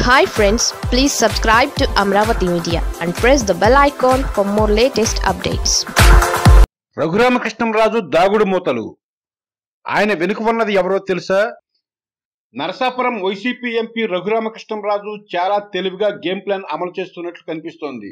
hi friends please subscribe to Amaravati media and press the bell icon for more latest updates Raghuramakrishnamraju దాగుడు మూతలు ఆయన వెనుక ఉన్నది ఎవరో తెలుసా నరసాపురం వైసీపీ ఎంపీ రఘురామకృష్ణంరాజు చాలా తెలివిగా గేమ్ ప్లాన్ అమలు చేస్తున్నట్లు కనిపిస్తోంది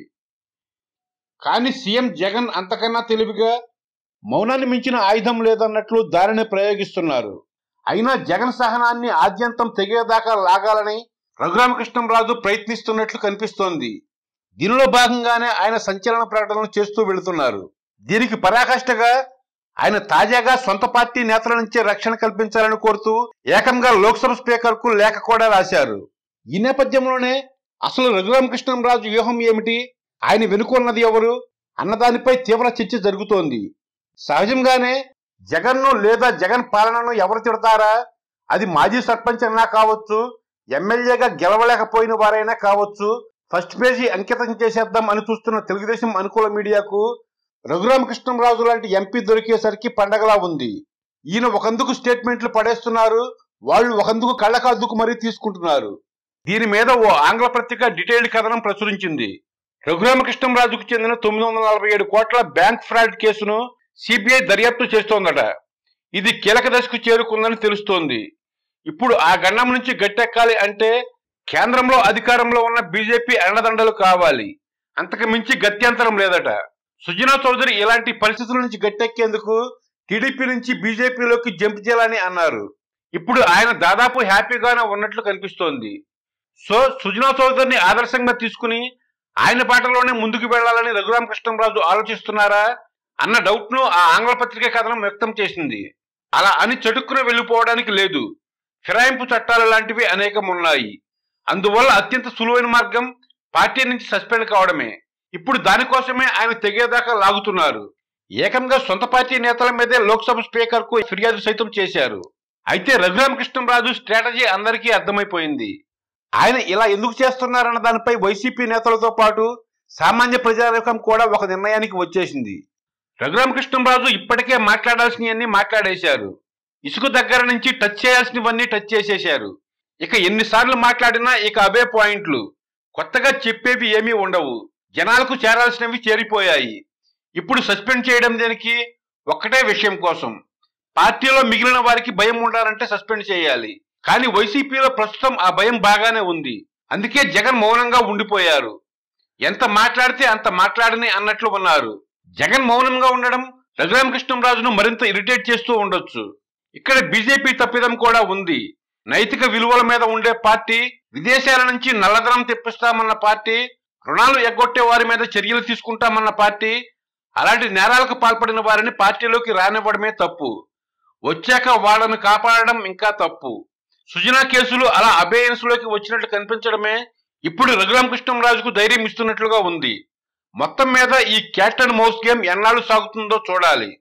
కానీ సీఎం జగన్ అంతకన్నా తెలివిగా మౌనాన్ని మించిన ఆయుధం లేదన్నట్లు దారిని ప్రయోగిస్తున్నారు అయినా జగన్ సహనాన్ని ఆద్యంతం తెగేదాకా లాగాలని రఘురామకృష్ణంరాజు ప్రయత్నిస్తున్నట్లు కనిపిస్తోంది దీనిలో భాగంగానే ఆయన సంచలన ప్రకటనలు చేస్తూ వెళుతున్నారు దీనికి పరాకాష్ఠగా ఆయన తాజాగా సొంత పార్టీ నేతల నుంచే రక్షణ కల్పించాలని కోరుతూ ఏకంగా లోక్సభ స్పీకర్ కు లేఖ కూడా రాశారు ఈ నేపథ్యంలోనే అసలు రఘురామకృష్ణంరాజు వ్యూహం ఏమిటి ఆయన వెనుకున్నది ఎవరు అన్నదానిపై తీవ్ర చర్చ జరుగుతోంది సహజంగానే జగన్ను లేదా జగన్ పాలనను ఎవరు తిడతారా అది మాజీ సర్పంచ్ అన్నా కావచ్చు ఎమ్మెల్యేగా గెలవలేకపోయిన వారైనా కావచ్చు ఫస్ట్ పేజీ అంకితం చేసేద్దాం అని చూస్తున్న తెలుగుదేశం అనుకూల మీడియాకు రఘురామకృష్ణంరాజు లాంటి ఎంపీ దొరికేసరికి పండగలా ఉంది ఈయన ఒకందుకు స్టేట్మెంట్లు పడేస్తున్నారు వాళ్ళు ఒకందుకు కళ్ళకద్దుకు మరీ తీసుకుంటున్నారు దీని మీద ఓ ఆంగ్ల పత్రిక డీటెయిల్డ్ కథనం ప్రచురించింది రఘురామకృష్ణంరాజుకు చెందిన తొమ్మిది వందల నలభై ఏడు కోట్ల బ్యాంక్ ఫ్రాడ్ కేసును సిబిఐ దర్యాప్తు చేస్తోందట ఇది కీలక దశకు చేరుకుందని తెలుస్తోంది ఇప్పుడు ఆ గండం నుంచి గట్టెక్కాలి అంటే కేంద్రంలో అధికారంలో ఉన్న బీజేపీ అండదండలు కావాలి అంతకు మించి గత్యంతరం లేదట సుజనా చౌదరి ఇలాంటి పరిస్థితుల నుంచి గట్టెక్కేందుకు టీడీపీ నుంచి బీజేపీలోకి జంప్ చేయాలని అన్నారు ఇప్పుడు ఆయన దాదాపు హ్యాపీగానే ఉన్నట్లు కనిపిస్తోంది సో సుజనా చౌదరిని ఆదర్శంగా తీసుకుని ఆయన పాటలోనే ముందుకు వెళ్లాలని రఘురామకృష్ణంరాజు ఆలోచిస్తున్నారా అన్న డౌట్ ను ఆ ఆంగ్ల పత్రిక కథనం వ్యక్తం చేసింది అలా అని చటుక్కున వెళ్లిపోవడానికి లేదు ఫిరాయింపు చట్టాలు లాంటివి అనేకం ఉన్నాయి అందువల్ల అత్యంత సులువైన మార్గం పార్టీ నుంచి సస్పెండ్ కావడమే ఇప్పుడు దానికోసమే ఆయన తెగేదాకా లాగుతున్నారు ఏకంగా సొంత పార్టీ నేతల మీదే లోక్సభ స్పీకర్ కు ఫిర్యాదు సైతం చేశారు అయితే రఘురామకృష్ణంరాజు స్ట్రాటజీ అందరికీ అర్థమైపోయింది ఆయన ఇలా ఎందుకు చేస్తున్నారన్న దానిపై వైసీపీ నేతలతో పాటు సామాన్య ప్రజాలోకం కూడా ఒక నిర్ణయానికి వచ్చేసింది రఘురామకృష్ణంరాజు ఇప్పటికే మాట్లాడాల్సినవన్నీ మాట్లాడేశారు ఇసుక దగ్గర నుంచి టచ్ చేయాల్సినవన్నీ టచ్ చేసేశారు ఇక ఎన్నిసార్లు మాట్లాడినా ఇక అవే పాయింట్లు కొత్తగా చెప్పేవి ఏమీ ఉండవు జనాలకు చేరాల్సినవి చేరిపోయాయి ఇప్పుడు సస్పెండ్ చేయడం దేనికి ఒక్కటే విషయం కోసం పార్టీలో మిగిలిన వారికి భయం ఉండాలంటే సస్పెండ్ చేయాలి కానీ వైసీపీలో ప్రస్తుతం ఆ భయం బాగానే ఉంది అందుకే జగన్ మౌనంగా ఉండిపోయారు ఎంత మాట్లాడితే అంత మాట్లాడని అన్నట్లు ఉన్నారు జగన్ మౌనంగా ఉండడం రఘురామకృష్ణంరాజును మరింత ఇరిటేట్ చేస్తూ ఉండొచ్చు ఇక్కడ బీజేపీ తప్పిదం కూడా ఉంది నైతిక విలువల మీద ఉండే పార్టీ విదేశాల నుంచి నల్లధనం తెప్పిస్తామన్న పార్టీ రుణాలు ఎగ్గొట్టే వారి మీద చర్యలు తీసుకుంటామన్న పార్టీ అలాంటి నేరాలకు పాల్పడిన వారిని పార్టీలోకి రానివ్వడమే తప్పు వచ్చాక వాళ్ళను కాపాడడం ఇంకా తప్పు సుజనా కేసులు అలా అబేయన్స్ లోకి వచ్చినట్లు కనిపించడమే ఇప్పుడు రఘురామకృష్ణంరాజుకు ధైర్యం ఇస్తున్నట్లుగా ఉంది మొత్తం మీద ఈ క్యాట్ అండ్ మౌస్ గేమ్ ఎన్నాళ్ళు సాగుతుందో చూడాలి